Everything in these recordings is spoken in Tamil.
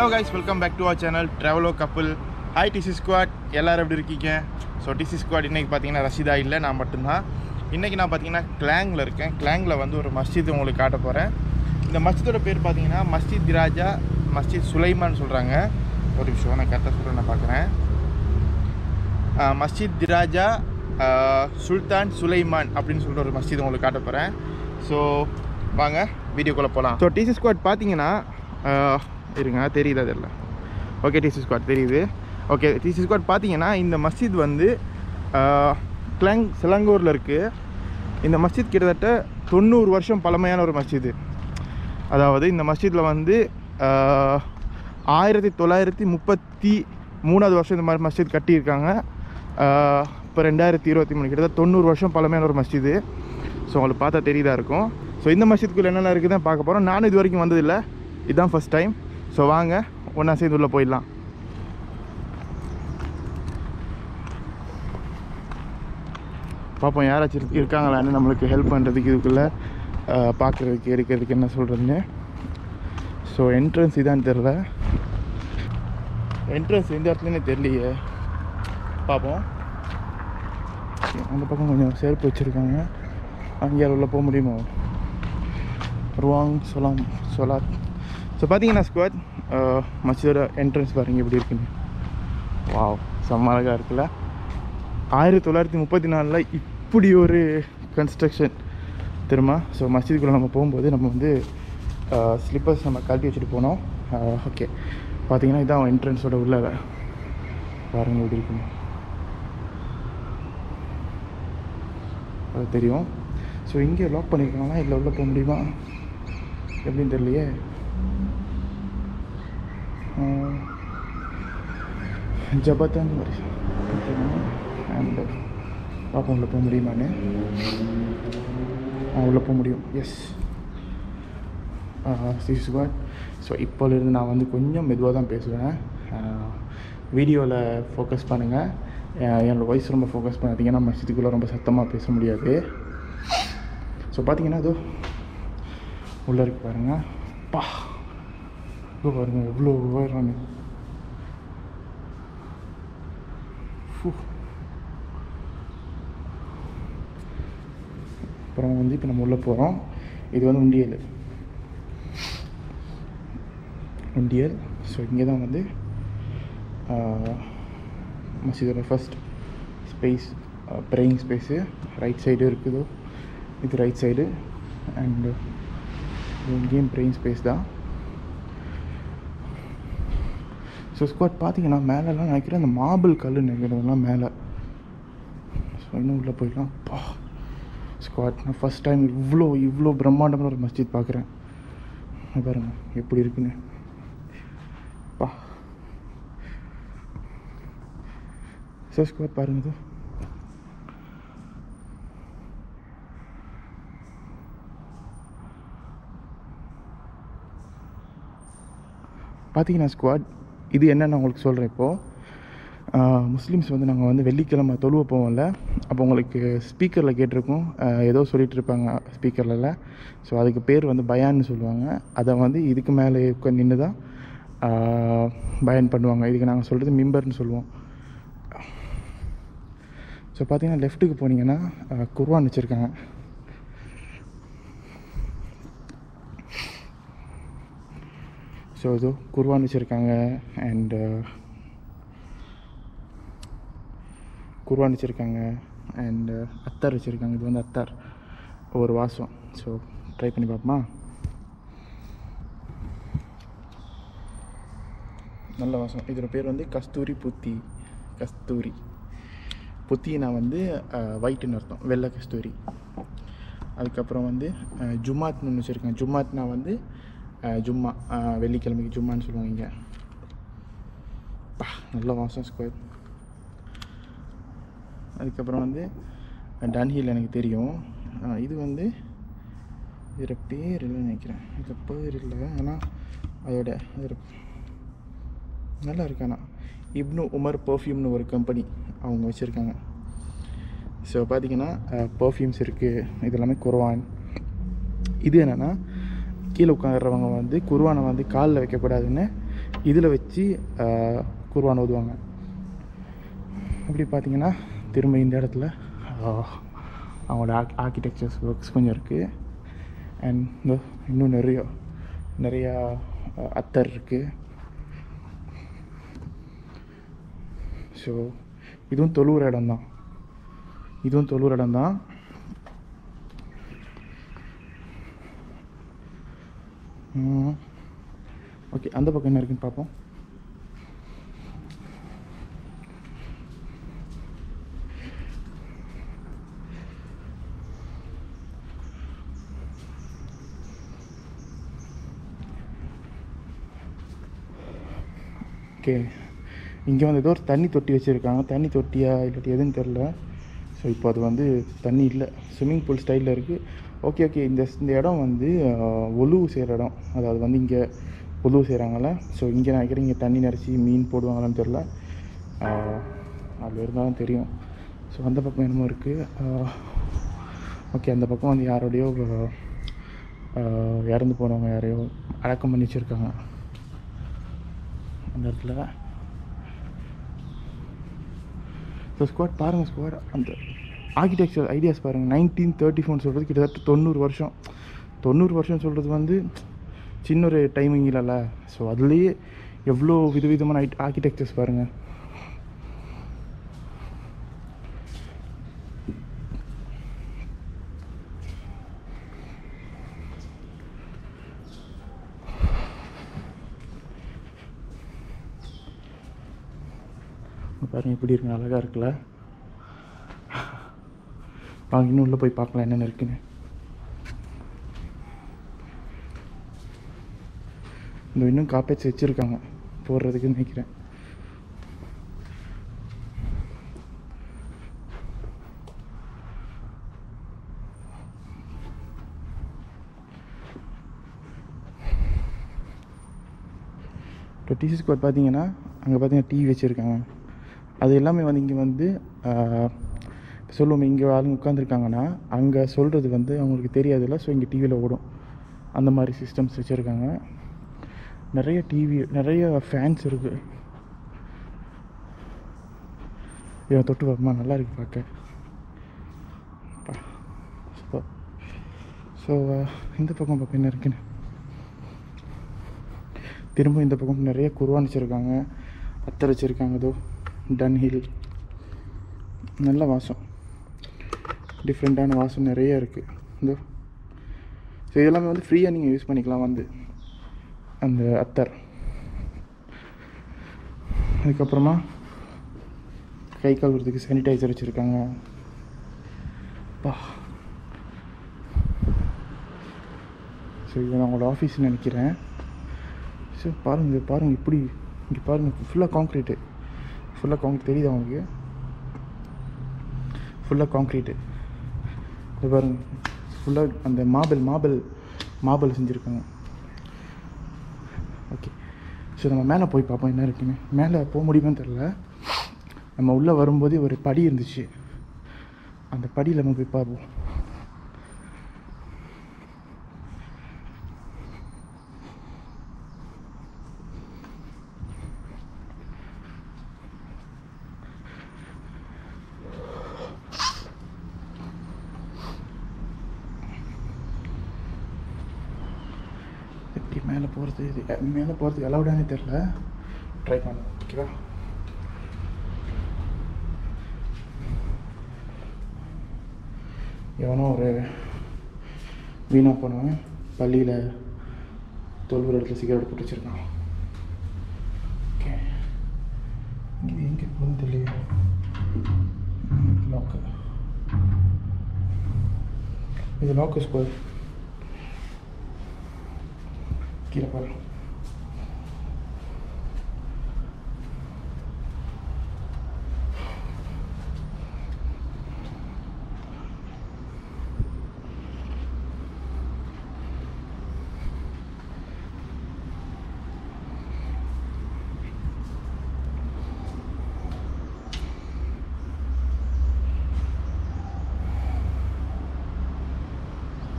Guys welcome back to our channel travelo couple hi DC squad எல்லாரும் எப்படி இருக்கீங்க ஸோ டிசி ஸ்குவாட் இன்றைக்கி பார்த்தீங்கன்னா ரஷிதா இல்லை நான் மட்டும்தான் இன்றைக்கி நான் பார்த்தீங்கன்னா கிளாங்கில் இருக்கேன் கிளாங்கில் வந்து ஒரு மஸ்ஜித் உங்களுக்கு காட்ட போகிறேன் இந்த மஸ்ஜிதோட பேர் பார்த்தீங்கன்னா மஸ்ஜித் ராஜா மஸ்ஜித் சுலைமான் சொல்கிறாங்க ஒரு நிமிஷம் நான் கரெக்டாக சொல்கிறேன் நான் பார்க்குறேன் மஸ்ஜித் திராஜா சுல்தான் சுலைமான் அப்படின்னு சொல்லிட்டு ஒரு மஸ்ஜித் உங்களுக்கு காட்ட போகிறேன் ஸோ வாங்க வீடியோக்குள்ளே போகலாம் ஸோ டிசி ஸ்குவாட் பார்த்தீங்கன்னா ஆஹ், இருங்க தெரியுதா தெரியல ஓகே டிசி ஸ்குவாட் தெரியுது ஓகே டிசி ஸ்குவாட் பார்த்தீங்கன்னா இந்த மஸ்ஜித் வந்து ஆஹ், கிளங் சிலங்கூரில் இருக்குது இந்த மஸ்ஜித் கிட்டத்தட்ட தொண்ணூறு வருஷம் பழமையான ஒரு மஸ்ஜிது அதாவது இந்த மஸ்ஜிதில் வந்து ஆஹ், ஆயிரத்தி தொள்ளாயிரத்தி முப்பத்தி மூணாவது வருஷம் இந்த மாதிரி மஸ்ஜித் கட்டியிருக்காங்க ஆஹ், இப்போ ரெண்டாயிரத்தி இருபத்தி மூணு கிட்டத்தட்ட தொண்ணூறு வருஷம் பழமையான ஒரு மஸ்ஜிது ஸோ உங்களுக்கு பார்த்தா தெரியுதா இருக்கும் ஸோ இந்த மஸ்ஜித்குள்ளே என்னென்ன இருக்குதுன்னு பார்க்க போகிறோம் நானும் இது வரைக்கும் வந்ததில்லை இதுதான் ஃபஸ்ட் டைம் ஸோ வாங்க ஒன்றா சேர்ந்து உள்ளே போயிடலாம் பார்ப்போம் யாராச்சும் இருக்கு- இருக்காங்களான்னு நம்மளுக்கு ஹெல்ப் பண்ணுறதுக்கு இதுக்குள்ளே பார்க்குறதுக்கு எடுக்கிறதுக்கு என்ன சொல்கிறதுன்னு ஸோ என்ட்ரன்ஸ் இதான்னு தெரில என்ட்ரன்ஸ் எந்த இடத்துலன்னு தெரியலையே பார்ப்போம் அந்த பக்கம் கொஞ்சம் செருப்பு வச்சுருக்காங்க அங்கே உள்ள போக முடியுமோ ருவாங் சொலாம் சொலாத் ஸோ பார்த்தீங்கன்னா ஸ்குவாட் மச்சதோட என்ட்ரன்ஸ் பாருங்க எப்படி இருக்குன்னு வாவ் செம்ம அழகாக இருக்குல்ல ஆயிரத்தி தொள்ளாயிரத்தி முப்பத்தி நாலில் இப்படி ஒரு கன்ஸ்ட்ரக்ஷன் தெரியுமா ஸோ மஸ்ஜிதுக்குள்ளே நம்ம போகும்போது நம்ம வந்து ஸ்லிப்பர்ஸ் நம்ம கழட்டி வச்சுட்டு போனோம் ஓகே பார்த்தீங்கன்னா இதான் என்ட்ரன்ஸோட உள்ள பாருங்க எப்படி இருக்குன்னு அது தெரியும் ஸோ இங்கே லாக் பண்ணியிருக்காங்களா இல்லை உள்ளே போக முடியுமா எப்படின்னு தெரியலையே ஜபத்தன் அண்ட் பார்ப்போம் உள்ளே போக முடியுமான்னு ஆ உள்ளே போக முடியும் எஸ் சிக்ஸ் காட் ஸோ இப்போலேருந்து நான் வந்து கொஞ்சம் மெதுவாக தான் பேசுவேன் வீடியோவில் ஃபோக்கஸ் பண்ணுங்கள் என்னோடய வாய்ஸ் ரொம்ப ஃபோக்கஸ் பண்ணாதீங்கன்னா மஸ்ஜிதுக்குள்ளே ரொம்ப சத்தமாக பேச முடியாது ஸோ பார்த்தீங்கன்னா அதோ உள்ளே இருக்கு பாருங்க பா இதோ பாருங்க எவ்வளோ உயரம் ஃபு. அப்புறம் வந்து இப்போ நம்ம உள்ளே போகிறோம் இது வந்து உண்டியல் உண்டியல் ஸோ இங்கே தான் வந்து மசிதோட first space praying space right side இருக்குதோ இது ரைட் சைடு அண்டு இங்கேயும் ப்ரேயிங் ஸ்பேஸ் தான் ஸோ ஸ்குவாட் பார்த்தீங்கன்னா மேலெலாம் நினைக்கிறேன் அந்த மார்பிள் கல் நினைக்கிறதெல்லாம் மேலே ஸோ இன்னும் உள்ளே போயிடலாம் பா ஸ்குவாட் நான் ஃபஸ்ட் டைம் இவ்வளோ இவ்வளோ பிரம்மாண்டமான ஒரு மஸ்ஜித் பார்க்குறேன் இங்க பாருங்க எப்படி இருக்குன்னு பா ஸோ ஸ்குவாட் பாருங்க இதோ. பார்த்தீங்கன்னா ஸ்குவாட் இது என்னன்னு நான் உங்களுக்கு சொல்கிறேன் இப்போது முஸ்லீம்ஸ் வந்து நாங்கள் வந்து வெள்ளிக்கிழமை தொழுவ போவோம்ல அப்போ உங்களுக்கு ஸ்பீக்கரில் கேட்டிருக்கோம் ஆஹ் ஏதோ சொல்லிட்டு இருப்பாங்க ஸ்பீக்கர்லலாம் ஸோ அதுக்கு பேர் வந்து பயான்னு சொல்லுவாங்க அதை வந்து இதுக்கு மேலே உட்காந்து நின்று தான் ஆஹ் பயான் பண்ணுவாங்க இதுக்கு நாங்கள் சொல்கிறது மிம்பர்னு சொல்லுவோம் ஸோ பார்த்தீங்கன்னா லெஃப்ட்டுக்கு போனீங்கன்னா ஆஹ் குர்ஆன் வச்சுருக்காங்க ஸோ இதோ குர்வான் வச்சுருக்காங்க அண்டு குர்வான் வச்சுருக்காங்க அண்டு அத்தார் வச்சுருக்காங்க இது வந்து அத்தார் ஒரு வாசம் ஸோ ட்ரை பண்ணி பார்ப்போமா நல்ல வாசம் இதோட பேர் வந்து கஸ்தூரி புத்தி கஸ்தூரி புத்தினா வந்து ஒயிட்டுன்னு அர்த்தம் வெள்ளை கஸ்தூரி அதுக்கப்புறம் வந்து அஹ், ஜுமாத்னு ஒன்று வச்சுருக்காங்க ஜுமாத்னா வந்து அஹ், ஜும்மா அஹ், வெள்ளிக்கிழமைக்கு ஜும்மான்னு சொல்லுவாங்க இங்கே பா நல்ல வாசம் ஸ்கொயர் அதுக்கப்புறம் வந்து டன்ஹில் எனக்கு தெரியும் அஹ், இது வந்து இதோட பேர் இல்லைன்னு நினைக்கிறேன் இது பேர் இல்லை ஆனால் அதோட அதோட நல்லா இருக்கு ஆனால் இப்னு உமர் பர்ஃப்யூம்னு ஒரு கம்பெனி அவங்க வச்சுருக்காங்க ஸோ பார்த்தீங்கன்னா பர்ஃப்யூம்ஸ் இருக்குது இது எல்லாமே குர்ஆன் இது என்னென்னா கீழே உட்காந்துறவங்க வந்து குர்ஆனை வந்து காலில் வைக்கக்கூடாதுன்னு இதில் வச்சு குர்வான் ஓதுவாங்க இப்படி பார்த்தீங்கன்னா திரும்ப இந்த இடத்துல ஆஹ், அவங்களோட ஆர்க் ஆர்கிடெக்சர்ஸ் ஒர்க்ஸ் கொஞ்சம் இருக்குது அண்ட் இந்த இன்னும் நிறைய நிறையா அஹ், அத்தர் இருக்குது ஸோ இதுவும் தொழுவுற இடம் தான் இதுவும் தொழுவுற இடம் தான் ஓகே அந்த பக்கம் என்ன இருக்குன்னு பார்ப்போம் ஓகே இங்கே வந்து ஏதோ ஒரு தண்ணி தொட்டி வச்சுருக்காங்க தண்ணி தொட்டியா இல்லாட்டி எதுன்னு தெரில ஸோ இப்போ அது வந்து தண்ணி இல்லை ஸ்விம்மிங் பூல் ஸ்டைலில் இருக்குது ஓகே ஓகே இந்த இந்த இடம் வந்து ஆஹ், ஒலுவு செய்கிற இடம் அதாவது வந்து இங்கே ஒலுவு செய்கிறாங்கல்ல ஸோ இங்கே நான் நினைக்கிறேன் இங்கே தண்ணி நிறச்சி மீன் போடுவாங்களான்னு தெரில அதில் இருந்தாலும் தெரியும் ஸோ அந்த பக்கம் என்னமோ இருக்குது ஓகே அந்த பக்கம் வந்து யாரோடையோ ஆஹ், இறந்து போனவங்க யாரையோ அடக்கம் பண்ணி வச்சுருக்காங்க அந்த இடத்துல ஸோ ஸ்குவாட் பாருங்கள் ஸ்குவாட் அந்த ஆர்கிடெக்சர் ஐடியாஸ் பாருங்கள் நைன்டீன் தேர்ட்டி ஃபோன் சொல்கிறது கிட்டத்தட்ட தொண்ணூறு வருஷம் தொண்ணூறு வருஷம் சொல்கிறது வந்து சின்ன ஒரு டைமிங் இல்லைல்ல ஸோ அதுலேயே எவ்வளோ விதவிதமான ஐட் ஆர்கிடெக்சர்ஸ் பாருங்கள் இங்க பாருங்க எப்படி இருக்கு அழகாக இருக்குல்ல வாங்க இன்னும் உள்ளே போய் பார்க்கலாம் என்னென்ன இருக்குன்னு இந்த இன்னும் காப்பேட்ஸ் வச்சுருக்காங்க போடுறதுக்குன்னு நினைக்கிறேன் இப்போ டிசி ஸ்குவாட் பார்த்தீங்கன்னா அங்கே பார்த்தீங்கன்னா டிவி வச்சுருக்காங்க அது எல்லாமே வந்து இங்கே வந்து ஆஹ், சொல்லுவோம் இங்கே ஆளுங்க உட்காந்துருக்காங்கன்னா அங்கே சொல்கிறது வந்து அவங்களுக்கு தெரியாதுல்ல ஸோ இங்கே டிவியில் ஓடும் அந்த மாதிரி சிஸ்டம்ஸ் வச்சுருக்காங்க நிறைய டிவி நிறைய ஃபேன்ஸ் இருக்குது இவன் தொட்டு பார்ப்போமா நல்லா இருக்கு பார்க்க சூப்பர் ஸோ இந்த பக்கம் பார்க்க என்ன இருக்குன்னு திரும்ப இந்த பக்கம் நிறைய குருவான் வச்சுருக்காங்க அத்தர் வச்சுருக்காங்க இதோ டன் ஹில் நல்ல வாசம் டிஃப்ரெண்ட்டான வாசம் நிறைய இருக்குது இதோ ஸோ இதெல்லாமே வந்து ஃப்ரீயாக நீங்கள் யூஸ் பண்ணிக்கலாம் வந்து அந்த அத்தர் அதுக்கப்புறமா கை கழுவுறதுக்கு சானிடைசர் வச்சுருக்காங்க பா ஸோ இது நான் உங்களோட ஆஃபீஸ்னு நினைக்கிறேன் ஸோ பாருங்கள் இது பாருங்கள் இப்படி இங்கே பாருங்கள் ஃபுல்லாக காங்க்ரீட்டு ஃபுல்லாக காங்க்ரீட் தெரியுதா உங்களுக்கு ஃபுல்லாக காங்க்ரீட்டு இது பாருங்கள் ஃபுல்லாக அந்த மார்பிள் மார்பிள் மார்பிள் செஞ்சுருக்காங்க ஓகே ஸோ நம்ம மேலே போய் பார்ப்போம் என்ன இருக்குன்னு மேலே போக முடியுமான்னு தெரில நம்ம உள்ளே வரும்போதே ஒரு படி இருந்துச்சு அந்த படியில் நம்ம போய் பார்ப்போம் எப்படி மேலே போகிறது இது மேலே போகிறதுக்கு அலவுடானே தெரில ட்ரை பண்ணலாம் ஓகேவா எவனோ ஒரு வீணாக போனவன் பள்ளியில் தொழுவுற இடத்துல சிகரெட் போட்டு வச்சுருக்கான் ஓகே இது எங்கே போகுதுன்னு தெரியல லாக்கு இது லாக்கு ஸ்கொயர் கீழே பாரு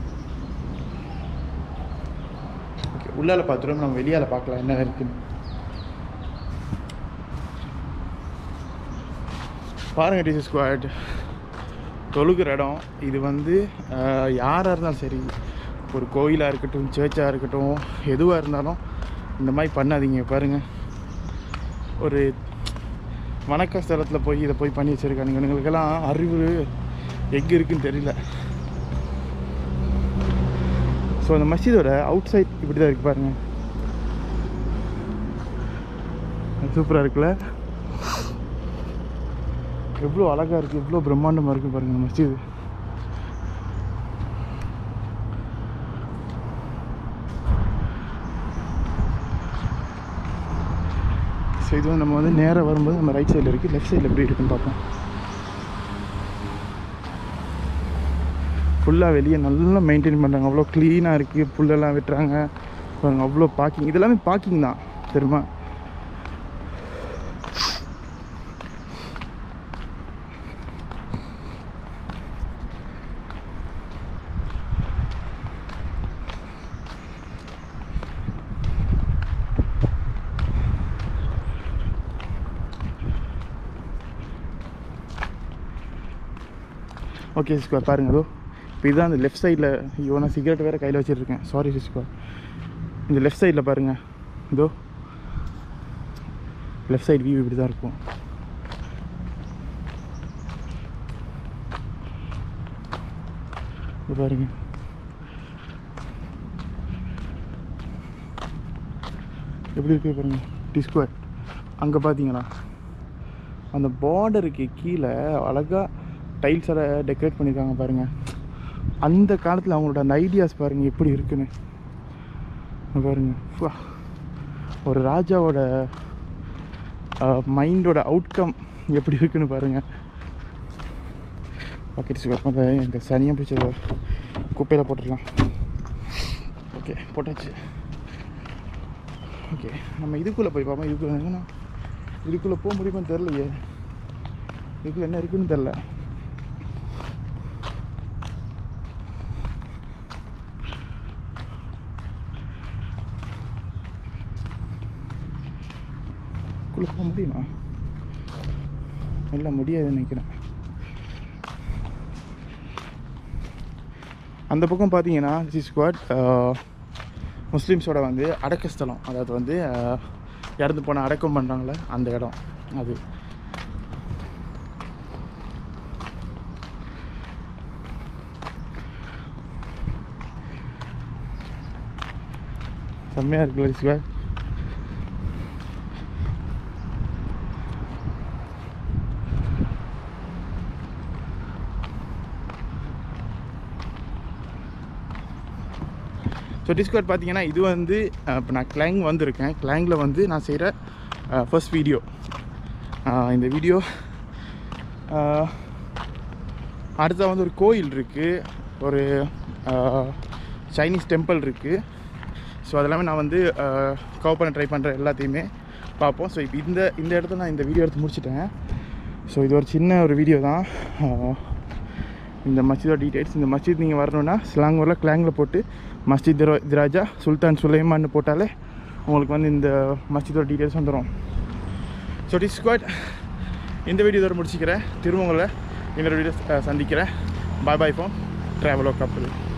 ஓகே உள்ளால பார்த்துருவோம் நம்ம வெளியால் பார்க்கலாம் என்ன இருக்குன்னு பாருங்க டிசி ஸ்குவாட் தொழுகிற இடம் இது வந்து அஹ், யாராக இருந்தாலும் சரி ஒரு கோயிலாக இருக்கட்டும் சர்ச்சாக இருக்கட்டும் எதுவாக இருந்தாலும் இந்த மாதிரி பண்ணாதீங்க பாருங்கள் ஒரு வணக்க ஸ்தலத்தில் போய் இதை போய் பண்ணி வச்சுருக்கானுங்க இவங்களுக்கெல்லாம் அறிவு எங்கே இருக்குன்னு தெரியல ஸோ அந்த மஸ்ஜிதோட அவுட் சைட் இப்படி தான் இருக்கு பாருங்க சூப்பராக இருக்குல்ல எவ்வளோ அழகாக இருக்குது எவ்வளோ பிரம்மாண்டமாக இருக்குது பாருங்க இந்த மஸ்ஜிது ஸோ இது வந்து நம்ம வந்து நேராக வரும்போது நம்ம ரைட் சைடில் இருக்குது லெஃப்ட் சைடில் எப்படி இருக்குன்னு பார்ப்போம் ஃபுல்லாக வெளியே நல்லா மெயின்டைன் பண்ணுறாங்க அவ்வளோ க்ளீனாக இருக்குது புல்லெல்லாம் வெட்டுறாங்க பாருங்க அவ்வளோ பார்க்கிங் இது எல்லாமே பார்க்கிங் தான் தெரியுமா ஓகே சிஸ்கோ பாருங்க அதோ இப்போ இதுதான் அந்த லெஃப்ட் சைடில் ஐயோ நான் சிகரெட் வேறு கையில் வச்சுருக்கேன் சாரி சிஸ்கோ இந்த லெஃப்ட் சைடில் பாருங்கள் இதோ லெஃப்ட் சைடு வியூ இப்படி தான் இருக்கும் இது பாருங்க எப்படி இருக்கு பாருங்க டிஸ்குவர் அங்கே பார்த்தீங்களா அந்த பார்டருக்கு கீழே அழகாக டைல்ஸால் டெக்கரேட் பண்ணியிருக்காங்க பாருங்கள் அந்த காலத்தில் அவங்களோட அந்த ஐடியாஸ் பாருங்கள் எப்படி இருக்குன்னு இங்க பாருங்க ஃபா. ஒரு ராஜாவோட மைண்டோட அவுட்கம் எப்படி இருக்குன்னு பாருங்கள் பாக்கெட்ஸ் வைப்பதை எங்கள் சனியாக பிடிச்ச குப்பையில் போட்டுடலாம் ஓகே போட்டாச்சு ஓகே நம்ம இதுக்குள்ளே போய் பார்ப்போம் இதுக்குள்ளே என்னன்னா இதுக்குள்ளே போக முடியுமான்னு தெரிலையே இதுக்குள்ளே என்ன இருக்குன்னு தெரில இதுக்குள்ளே போக முடியுமா இல்லை முடியாதுன்னு நினைக்கிறேன் அந்த பக்கம் பார்த்தீங்கன்னா சி ஸ்குவாட் முஸ்லீம்ஸோட வந்து அடக்க ஸ்தலம் அதாவது வந்து அஹ், இறந்து போன அடக்கம் பண்ணுறாங்களே அந்த இடம் அது செம்மையாக இருக்குல்ல ஸ்குவாட் ஸோ டிஸ்கவுட் பார்த்தீங்கன்னா இது வந்து இப்போ நான் கிளாங் வந்திருக்கேன் கிளாங்கில் வந்து நான் செய்கிற ஃபர்ஸ்ட் வீடியோ இந்த வீடியோ அடுத்த வந்து ஒரு கோயில் இருக்குது ஒரு ஆஹ், சைனீஸ் டெம்பிள் இருக்குது ஸோ அதெல்லாமே நான் வந்து கவர் பண்ண ட்ரை பண்ணுற எல்லாத்தையுமே பார்ப்போம் ஸோ இப்போ இந்த இந்த இடத்துல நான் இந்த வீடியோ எடுத்து முடிச்சிட்டேன் ஸோ இது ஒரு சின்ன ஒரு வீடியோ தான் ஆஹ், இந்த மஸ்ஜிதோட டீடைல்ஸ் இந்த மஸ்ஜித் நீங்கள் வரணுன்னா ஸ்லாங்கூரில் கிளாங்கில் போட்டு மஸ்ஜித் திரா- திராஜா சுல்தான் சுலைமான்னு போட்டாலே உங்களுக்கு வந்து இந்த மஸ்ஜிதோட டீடைல்ஸ் வந்துடும் ஸோ டி ஸ்குவாட் இந்த வீடியோ இதோட முடிச்சுக்கிறேன் திரும்ப உங்களை இன்னொரு வீடியோ சந்திக்கிறேன் பாய் பாய் ஃபார்ம் ட்ராவலோ கப்பல்